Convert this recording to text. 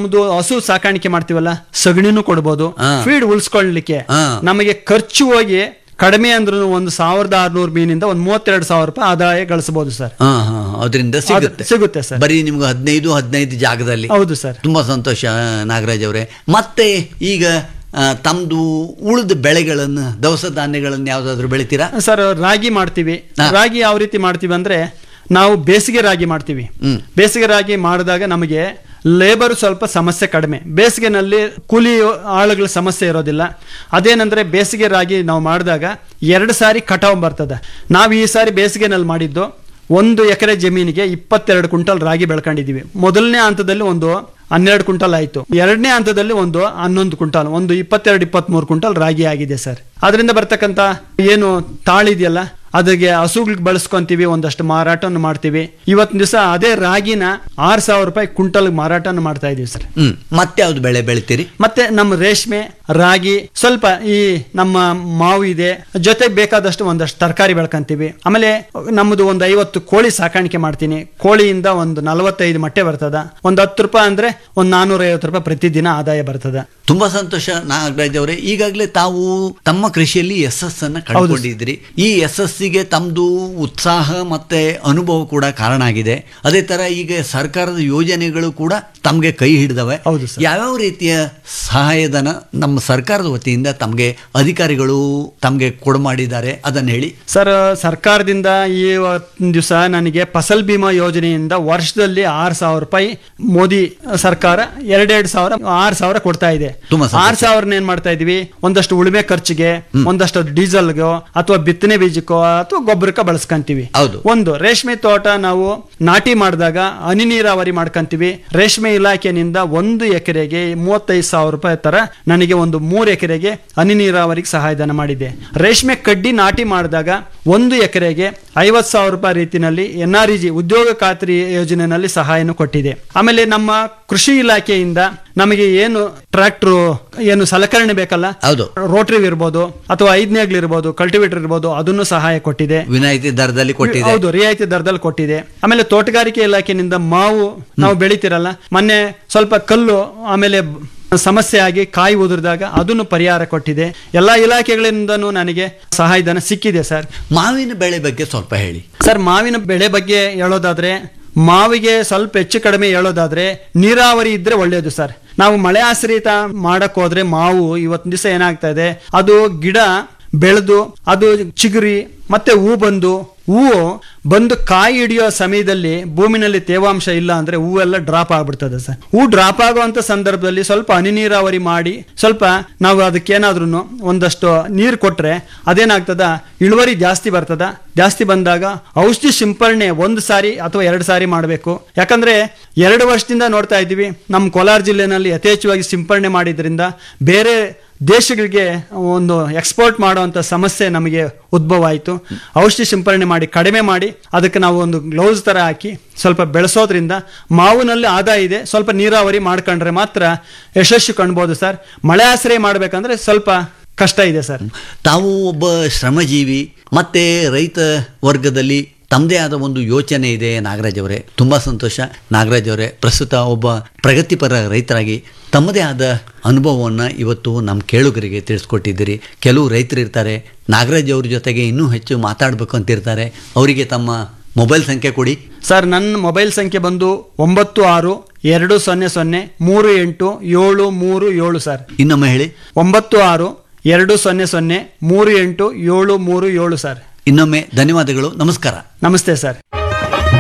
ನಮ್ದು ಹಸು ಸಾಕಾಣಿಕೆ ಮಾಡ್ತೀವಲ್ಲ ಸಗಣಿನೂ ಕೊಡ್ಬೋದು ಹಾ. ಫೀಡ್ ಉಳಿಸ್ಕೊಳ್ಳಿಕ್ಕೆ ಹಾ. ನಮಗೆ ಖರ್ಚು ಹೋಗಿ ಕಡಿಮೆ ಅಂದ್ರೂ ಒಂದು ಸಾವಿರದ ಆರ್ನೂರು ಮೀನಿಂದ ಒಂದು ಮೂವತ್ತೆರಡು ಸಾವಿರ ರೂಪಾಯಿ ಆದಾಯ ಗಳಿಸಬಹುದು ಸರ್ ಹಾ ಹಾ ಅದರಿಂದ ಸಿಗುತ್ತೆ ಸಿಗುತ್ತೆ ಸರ್ ಬರೀ ನಿಮ್ಗೆ ಹದಿನೈದು ಹದಿನೈದು ಜಾಗದಲ್ಲಿ ಹೌದು ಸರ್ ತುಂಬಾ ಸಂತೋಷ ನಾಗರಾಜ್ ಅವರೇ ಮತ್ತೆ ಈಗ ಆ, ತಮ್ದು ಉಳಿದ ಬೆಳೆಗಳನ್ನು ದವಸ ಧಾನ್ಯಗಳನ್ನು ಯಾವ್ದಾದ್ರು ಬೆಳಿತೀರಾ ಸರ್ ರಾಗಿ ಮಾಡ್ತೀವಿ ಹಾ. ರಾಗಿ ಯಾವ ರೀತಿ ಮಾಡ್ತೀವಿ ಅಂದ್ರೆ ನಾವು ಬೇಸಿಗೆ ರಾಗಿ ಮಾಡ್ತೀವಿ ಹ್ಮ್. ಬೇಸಿಗೆ ರಾಗಿ ಮಾಡಿದಾಗ ನಮಗೆ ಲೇಬರ್ ಸ್ವಲ್ಪ ಸಮಸ್ಯೆ ಕಡಿಮೆ ಬೇಸಿಗೆನಲ್ಲಿ ಕೂಲಿ ಆಳುಗಳ ಸಮಸ್ಯೆ ಇರೋದಿಲ್ಲ ಅದೇನಂದ್ರೆ ಬೇಸಿಗೆ ರಾಗಿ ನಾವು ಮಾಡಿದಾಗ ಎರಡು ಸಾರಿ ಕಟಾವು ಬರ್ತದೆ ನಾವು ಈ ಸಾರಿ ಬೇಸಿಗೆನಲ್ಲಿ ಮಾಡಿದ್ದು ಒಂದು ಎಕರೆ ಜಮೀನಿಗೆ ಇಪ್ಪತ್ತೆರಡು ಕ್ವಿಂಟಲ್ ರಾಗಿ ಬೆಳ್ಕೊಂಡಿದೀವಿ ಮೊದಲನೇ ಹಂತದಲ್ಲಿ ಒಂದು ಹನ್ನೆರಡು ಕ್ವಿಂಟಲ್ ಆಯಿತು ಎರಡನೇ ಹಂತದಲ್ಲಿ ಒಂದು ಹನ್ನೊಂದು ಕ್ವಿಂಟಲ್ ಒಂದು ಇಪ್ಪತ್ತೆರಡು ಇಪ್ಪತ್ಮೂರು ಕ್ವಿಂಟಲ್ ರಾಗಿ ಆಗಿದೆ ಸರ್ ಅದರಿಂದ ಬರ್ತಕ್ಕಂಥ ಏನು ತಾಳಿದೆಯಲ್ಲ ಅದಕ್ಕೆ ಹಸುಗಳಿಗೆ ಬಳಸ್ಕೊಂತೀವಿ ಒಂದಷ್ಟು ಮಾರಾಟವನ್ನು ಮಾಡ್ತೀವಿ ಇವತ್ತಿನ ದಿವಸ ಅದೇ ರಾಗಿನ ಆರು ಸಾವಿರ ರೂಪಾಯಿ ಕ್ವಿಂಟಲ್ ಮಾರಾಟವನ್ನು ಮಾಡ್ತಾ ಇದೀವಿ ಸರ್ ಹ್ಮ್ ಮತ್ತೆ ಯಾವ್ದು ಬೆಳೆ ಬೆಳಿತೀರಿ ಮತ್ತೆ ನಮ್ಮ ರೇಷ್ಮೆ ರಾಗಿ ಸ್ವಲ್ಪ ಈ ನಮ್ಮ ಮಾವು ಇದೆ ಜೊತೆಗೆ ಬೇಕಾದಷ್ಟು ಒಂದಷ್ಟು ತರಕಾರಿ ಬೆಳ್ಕೊಂತೀವಿ ಆಮೇಲೆ ನಮ್ಮದು ಒಂದು ಐವತ್ತು ಕೋಳಿ ಸಾಕಾಣಿಕೆ ಮಾಡ್ತೀನಿ ಕೋಳಿಯಿಂದ ಒಂದು ನಲವತ್ತೈದು ಮೊಟ್ಟೆ ಬರ್ತದ ಒಂದು ಹತ್ತು ರೂಪಾಯಿ ಅಂದ್ರೆ ಒಂದು ನಾನೂರ ಐವತ್ತು ರೂಪಾಯಿ ಪ್ರತಿದಿನ ಆದಾಯ ಬರ್ತದ ತುಂಬಾ ಸಂತೋಷ ನಾಗರಾಜ್ ಅವರೇ ಈಗಾಗಲೇ ತಾವು ತಮ್ಮ ಕೃಷಿಯಲ್ಲಿ ಯಶಸ್ಸನ್ನ ಕಂಡುಕೊಂಡಿದ್ರಿ ಈ ಯಶಸ್ಸಿಗೆ ತಮ್ದು ಉತ್ಸಾಹ ಮತ್ತೆ ಅನುಭವ ಕೂಡ ಕಾರಣ ಆಗಿದೆ ಅದೇ ತರ ಈಗ ಸರ್ಕಾರದ ಯೋಜನೆಗಳು ಕೂಡ ತಮಗೆ ಕೈ ಹಿಡಿದವೆ ಹೌದು ಸರ್. ಯಾವ್ಯಾವ ರೀತಿಯ ಸಹಾಯಧನ ನಮ್ಮ ಸರ್ಕಾರದ ವತಿಯಿಂದ ತಮಗೆ ಅಧಿಕಾರಿಗಳು ತಮಗೆ ಕೊಡಮಾಡಿದ್ದಾರೆ ಅದನ್ನ ಹೇಳಿ ಸರ್ ಸರ್ಕಾರದಿಂದ ಈ ದಿವಸ ನನಗೆ ಫಸಲ್ ಬಿಮಾ ಯೋಜನೆಯಿಂದ ವರ್ಷದಲ್ಲಿ ಆರು ಸಾವಿರ ರೂಪಾಯಿ ಮೋದಿ ಸರ್ಕಾರ ಎರಡೆರಡು ಸಾವಿರ ಆರು ಸಾವಿರ ಕೊಡ್ತಾ ಇದೆ ತುಂಬಾ ಸಂತೋಷ. ಆರು ಸಾವಿರನ ಏನ್ ಮಾಡ್ತಾ ಇದೀವಿ ಒಂದಷ್ಟು ಉಳುಮೆ ಖರ್ಚಿಗೆ ಒಂದಷ್ಟು ಡೀಸೆಲ್ಗೋ ಅಥವಾ ಬಿತ್ತನೆ ಬೀಜಕ್ಕೋ ಅಥವಾ ಗೊಬ್ಬರಕ್ಕೆ ಬಳಸ್ಕೊಂತೀವಿ ಹೌದು. ಒಂದು ರೇಷ್ಮೆ ತೋಟ ನಾವು ನಾಟಿ ಮಾಡಿದಾಗ ಹನಿ ನೀರಾವರಿ ಮಾಡ್ಕೊಂತೀವಿ ರೇಷ್ಮೆ ಇಲಾಖೆನಿಂದ ಒಂದು ಎಕರೆಗೆ ಮೂವತ್ತೈದು ಸಾವಿರ ರೂಪಾಯಿ ತರ ನನಗೆ ಒಂದು ಮೂರು ಎಕರೆಗೆ ಹನಿ ನೀರಾವರಿಗೆ ಸಹಾಯಧನ ಮಾಡಿದೆ ರೇಷ್ಮೆ ಕಡ್ಡಿ ನಾಟಿ ಮಾಡಿದಾಗ ಒಂದು ಎಕರೆಗೆ ಐವತ್ತು ಸಾವಿರ ರೂಪಾಯಿ ರೀತಿನಲ್ಲಿ ಎನ್ ಆರ್ ಜಿ ಉದ್ಯೋಗ ಖಾತ್ರಿ ಯೋಜನೆಯಲ್ಲಿ ಸಹಾಯನ ಕೊಟ್ಟಿದೆ ಆಮೇಲೆ ನಮ್ಮ ಕೃಷಿ ಇಲಾಖೆಯಿಂದ ನಮಗೆ ಏನು ಟ್ರ್ಯಾಕ್ಟರ್ ಏನು ಸಲಕರಣೆ ಬೇಕಲ್ಲ ಹೌದು ರೋಟ್ರಿ ಇರ್ಬೋದು ಅಥವಾ ಐದನೇಗ್ಲು ಇರ್ಬೋದು ಕಲ್ಟಿವೇಟರ್ ಇರ್ಬೋದು ಅದನ್ನು ಸಹಾಯ ಕೊಟ್ಟಿದೆ ವಿನಾಯಿತಿ ದರದಲ್ಲಿ ಕೊಟ್ಟಿದೆ ಹೌದು ರಿಯಾಯಿತಿ ದರದಲ್ಲಿ ಕೊಟ್ಟಿದೆ ಆಮೇಲೆ ತೋಟಗಾರಿಕೆ ಇಲಾಖೆಯಿಂದ ಮಾವು ನಾವು ಬೆಳಿತಿರಲ್ಲ ಮೊನ್ನೆ ಸ್ವಲ್ಪ ಕಲ್ಲು ಆಮೇಲೆ ಸಮಸ್ಯೆ ಆಗಿ ಕಾಯಿ ಉದುರಿದಾಗ ಅದನ್ನು ಪರಿಹಾರ ಕೊಟ್ಟಿದೆ ಎಲ್ಲಾ ಇಲಾಖೆಗಳಿಂದನೂ ನನಗೆ ಸಹಾಯಧನ ಸಿಕ್ಕಿದೆ ಸರ್ ಮಾವಿನ ಬೆಳೆ ಬಗ್ಗೆ ಸ್ವಲ್ಪ ಹೇಳಿ ಸರ್ ಮಾವಿನ ಬೆಳೆ ಬಗ್ಗೆ ಹೇಳೋದಾದ್ರೆ ಮಾವಿಗೆ ಸ್ವಲ್ಪ ಹೆಚ್ಚು ಕಡಿಮೆ ಹೇಳೋದಾದ್ರೆ ನೀರಾವರಿ ಇದ್ರೆ ಒಳ್ಳೆಯದು ಸರ್ ನಾವು ಮಳೆ ಆಶ್ರಿತ ಮಾಡಕ್ ಹೋದ್ರೆ ಮಾವು ಇವತ್ತಿನ ದಿವಸ ಏನಾಗ್ತಾ ಇದೆ ಅದು ಗಿಡ ಬೆಳೆದು ಅದು ಚಿಗುರಿ ಮತ್ತೆ ಹೂ ಬಂದು ಹೂವು ಬಂದು ಕಾಯಿ ಹಿಡಿಯೋ ಸಮಯದಲ್ಲಿ ಭೂಮಿನಲ್ಲಿ ತೇವಾಂಶ ಇಲ್ಲ ಅಂದ್ರೆ ಹೂವೆಲ್ಲ ಡ್ರಾಪ್ ಆಗ್ಬಿಡ್ತದೆ ಸರ್ ಹೂ ಡ್ರಾಪ್ ಆಗುವಂತ ಸಂದರ್ಭದಲ್ಲಿ ಸ್ವಲ್ಪ ಹನಿ ನೀರಾವರಿ ಮಾಡಿ ಸ್ವಲ್ಪ ನಾವು ಅದಕ್ಕೇನಾದ್ರೂ ಒಂದಷ್ಟು ನೀರು ಕೊಟ್ರೆ ಅದೇನಾಗ್ತದ ಇಳುವರಿ ಜಾಸ್ತಿ ಬರ್ತದ ಜಾಸ್ತಿ ಬಂದಾಗ ಔಷಧಿ ಸಿಂಪರಣೆ ಒಂದು ಸಾರಿ ಅಥವಾ ಎರಡು ಸಾರಿ ಮಾಡಬೇಕು ಯಾಕಂದ್ರೆ ಎರಡು ವರ್ಷದಿಂದ ನೋಡ್ತಾ ಇದ್ದೀವಿ ನಮ್ಮ ಕೋಲಾರ ಜಿಲ್ಲೆನಲ್ಲಿ ಯಥೇಚ್ಛವಾಗಿ ಸಿಂಪರಣೆ ಮಾಡಿದ್ರಿಂದ ಬೇರೆ ದೇಶಗಳಿಗೆ ಒಂದು ಎಕ್ಸ್ಪೋರ್ಟ್ ಮಾಡುವಂತ ಸಮಸ್ಯೆ ನಮಗೆ ಉದ್ಭವ ಆಯಿತು ಔಷಧಿ ಸಿಂಪರಣೆ ಮಾಡಿ ಕಡಿಮೆ ಮಾಡಿ ಅದಕ್ಕೆ ನಾವು ಒಂದು ಗ್ಲೌಸ್ ತರ ಹಾಕಿ ಸ್ವಲ್ಪ ಬೆಳೆಸೋದ್ರಿಂದ ಮಾವಿನಲ್ಲಿ ಆದಾಯ ಇದೆ ಸ್ವಲ್ಪ ನೀರಾವರಿ ಮಾಡ್ಕೊಂಡ್ರೆ ಮಾತ್ರ ಯಶಸ್ಸು ಕಾಣ್ಬೋದು ಸರ್ ಮಳೆ ಆಶ್ರಯ ಮಾಡ್ಬೇಕಂದ್ರೆ ಸ್ವಲ್ಪ ಕಷ್ಟ ಇದೆ ಸರ್ ತಾವು ಒಬ್ಬ ಶ್ರಮಜೀವಿ ಮತ್ತೆ ರೈತ ವರ್ಗದಲ್ಲಿ ತಮ್ಮದೇ ಆದ ಒಂದು ಯೋಚನೆ ಇದೆ ನಾಗರಾಜ್ ಅವರೇ ತುಂಬ ಸಂತೋಷ ನಾಗರಾಜ್ ಅವರೇ ಪ್ರಸ್ತುತ ಒಬ್ಬ ಪ್ರಗತಿಪರ ರೈತರಾಗಿ ತಮ್ಮದೇ ಆದ ಅನುಭವವನ್ನು ಇವತ್ತು ನಮ್ಮ ಕೇಳುಗರಿಗೆ ತಿಳಿಸ್ಕೊಟ್ಟಿದ್ದೀರಿ ಕೆಲವು ರೈತರು ಇರ್ತಾರೆ ನಾಗರಾಜ್ ಅವ್ರ ಜೊತೆಗೆ ಇನ್ನೂ ಹೆಚ್ಚು ಮಾತಾಡಬೇಕು ಅಂತಿರ್ತಾರೆ ಅವರಿಗೆ ತಮ್ಮ ಮೊಬೈಲ್ ಸಂಖ್ಯೆ ಕೊಡಿ ಸರ್ ನನ್ನ ಮೊಬೈಲ್ ಸಂಖ್ಯೆ ಬಂದು ಒಂಬತ್ತು ಆರು ಎರಡು ಸೊನ್ನೆ ಸೊನ್ನೆ ಮೂರು ಎಂಟು ಏಳು ಮೂರು ಏಳು ಸರ್ ಇನ್ನೊಮ್ಮೆ ಹೇಳಿ ಒಂಬತ್ತು ಆರು ಎರಡು ಸೊನ್ನೆ ಸೊನ್ನೆ ಮೂರು ಎಂಟು ಏಳು ಮೂರು ಏಳು ಸರ್ ಇನ್ನೊಮ್ಮೆ ಧನ್ಯವಾದಗಳು ನಮಸ್ಕಾರ ನಮಸ್ತೆ ಸರ್